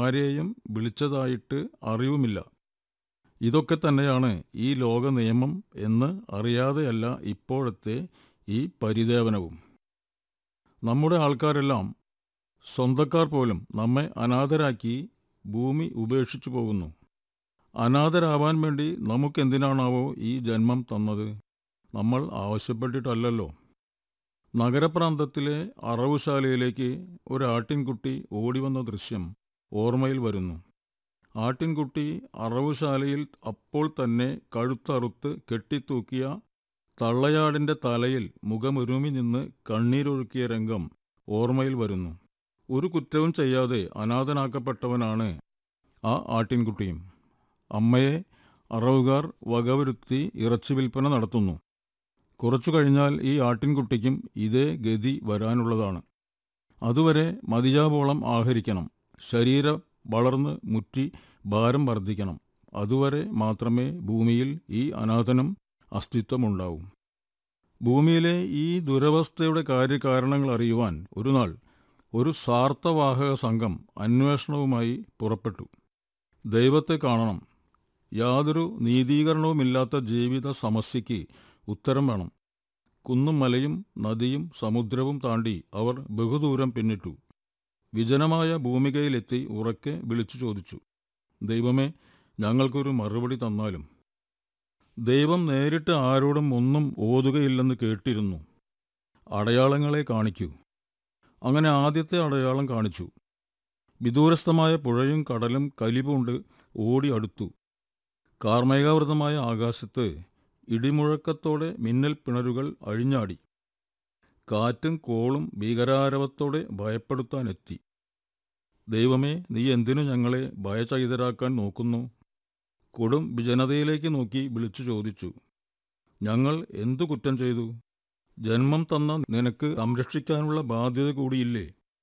ആരെയും വിളിച്ചതായിട്ട് അറിവുമില്ല ഇതൊക്കെ തന്നെയാണ് ഈ ലോക നിയമം എന്ന് അറിയാതെയല്ല ഇപ്പോഴത്തെ ഈ പരിദേവനവും നമ്മുടെ ആൾക്കാരെല്ലാം സ്വന്തക്കാർ പോലും നമ്മെ അനാഥരാക്കി ഭൂമി ഉപേക്ഷിച്ചു പോകുന്നു അനാഥരാവാൻ വേണ്ടി നമുക്കെന്തിനാണാവോ ഈ ജന്മം തന്നത് നമ്മൾ ആവശ്യപ്പെട്ടിട്ടല്ലല്ലോ നഗരപ്രാന്തത്തിലെ അറവുശാലയിലേക്ക് ഒരു ആട്ടിൻകുട്ടി ഓടിവന്ന ദൃശ്യം ഓർമ്മയിൽ വരുന്നു ആട്ടിൻകുട്ടി അറവുശാലയിൽ അപ്പോൾ തന്നെ കഴുത്തറുത്ത് കെട്ടിത്തൂക്കിയ തള്ളയാടിൻ്റെ തലയിൽ മുഖമുരുമി നിന്ന് കണ്ണീരൊഴുക്കിയ രംഗം ഓർമ്മയിൽ വരുന്നു ഒരു കുറ്റവും ചെയ്യാതെ അനാഥനാക്കപ്പെട്ടവനാണ് ആ ആട്ടിൻകുട്ടിയും അമ്മയെ അറവുകാർ വകവരുത്തി ഇറച്ചി വിൽപ്പന നടത്തുന്നു കുറച്ചു കഴിഞ്ഞാൽ ഈ ആട്ടിൻകുട്ടിക്കും ഇതേ ഗതി വരാനുള്ളതാണ് അതുവരെ മതിയാവോളം ആഹരിക്കണം ശരീരം വളർന്ന് മുറ്റി ഭാരം വർദ്ധിക്കണം അതുവരെ മാത്രമേ ഭൂമിയിൽ ഈ അനാഥനം അസ്തിത്വമുണ്ടാവും ഭൂമിയിലെ ഈ ദുരവസ്ഥയുടെ കാര്യകാരണങ്ങൾ അറിയുവാൻ ഒരു നാൾ ഒരു സ്വാർത്ഥവാഹക സംഘം അന്വേഷണവുമായി പുറപ്പെട്ടു ദൈവത്തെ കാണണം യാതൊരു നീതീകരണവുമില്ലാത്ത ജീവിത സമസ്യയ്ക്ക് ഉത്തരം വേണം കുന്നും മലയും നദിയും സമുദ്രവും താണ്ടി അവർ ബഹുദൂരം പിന്നിട്ടു വിജനമായ ഭൂമികയിലെത്തി ഉറക്കെ വിളിച്ചു ചോദിച്ചു ദൈവമേ ഞങ്ങൾക്കൊരു മറുപടി തന്നാലും ദൈവം നേരിട്ട് ആരോടും ഒന്നും ഓതുകയില്ലെന്ന് കേട്ടിരുന്നു അടയാളങ്ങളെ കാണിക്കൂ അങ്ങനെ ആദ്യത്തെ അടയാളം കാണിച്ചു വിദൂരസ്ഥമായ പുഴയും കടലും കലിപുണ്ട് ഓടി അടുത്തു കാർമേകാവൃതമായ ആകാശത്ത് ഇടിമുഴക്കത്തോടെ മിന്നൽ പിണരുകൾ അഴിഞ്ഞാടി കാറ്റും കോളും ഭീകരാരവത്തോടെ ഭയപ്പെടുത്താനെത്തി ദൈവമേ നീ എന്തിനു ഞങ്ങളെ ഭയചകിതരാക്കാൻ നോക്കുന്നു കൊടും വിജനതയിലേക്ക് നോക്കി വിളിച്ചു ചോദിച്ചു ഞങ്ങൾ എന്തു കുറ്റം ചെയ്തു ജന്മം തന്ന നിനക്ക് സംരക്ഷിക്കാനുള്ള ബാധ്യത കൂടിയില്ലേ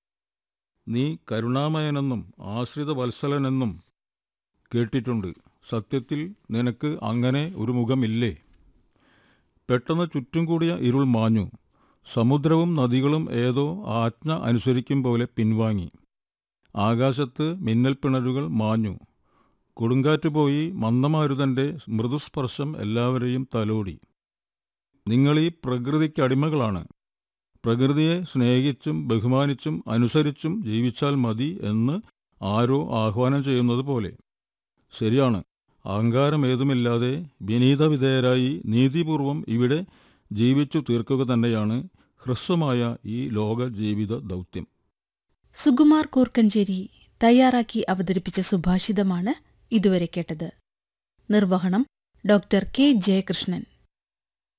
നീ കരുണാമയനെന്നും ആശ്രിത വത്സലനെന്നും കേട്ടിട്ടുണ്ട് സത്യത്തിൽ നിനക്ക് അങ്ങനെ ഒരു മുഖമില്ലേ പെട്ടെന്ന് ചുറ്റും കൂടിയ ഇരുൾ മാഞ്ഞു സമുദ്രവും നദികളും ഏതോ ആജ്ഞ അനുസരിക്കും പോലെ പിൻവാങ്ങി ആകാശത്ത് മിന്നൽ പിണരുകൾ മാഞ്ഞു കൊടുങ്കാറ്റ് പോയി മന്ദമാരുതന്റെ മൃദുസ്പർശം എല്ലാവരെയും തലോടി നിങ്ങൾ ഈ പ്രകൃതിക്ക് അടിമകളാണ് പ്രകൃതിയെ സ്നേഹിച്ചും ബഹുമാനിച്ചും അനുസരിച്ചും ജീവിച്ചാൽ മതി എന്ന് ആരോ ആഹ്വാനം ചെയ്യുന്നത് പോലെ ശരിയാണ് അഹങ്കാരം ഏതുമില്ലാതെ വിനീതവിധേയരായി നീതിപൂർവം ഇവിടെ ജീവിച്ചു തീർക്കുക തന്നെയാണ് ഹ്രസ്വമായ ഈ ലോക ജീവിത ദൗത്യം സുകുമാർ കൂർക്കഞ്ചേരി തയ്യാറാക്കി അവതരിപ്പിച്ച സുഭാഷിതമാണ് ഇതുവരെ കേട്ടത് നിർവഹണം ഡോക്ടർ കെ ജയകൃഷ്ണൻ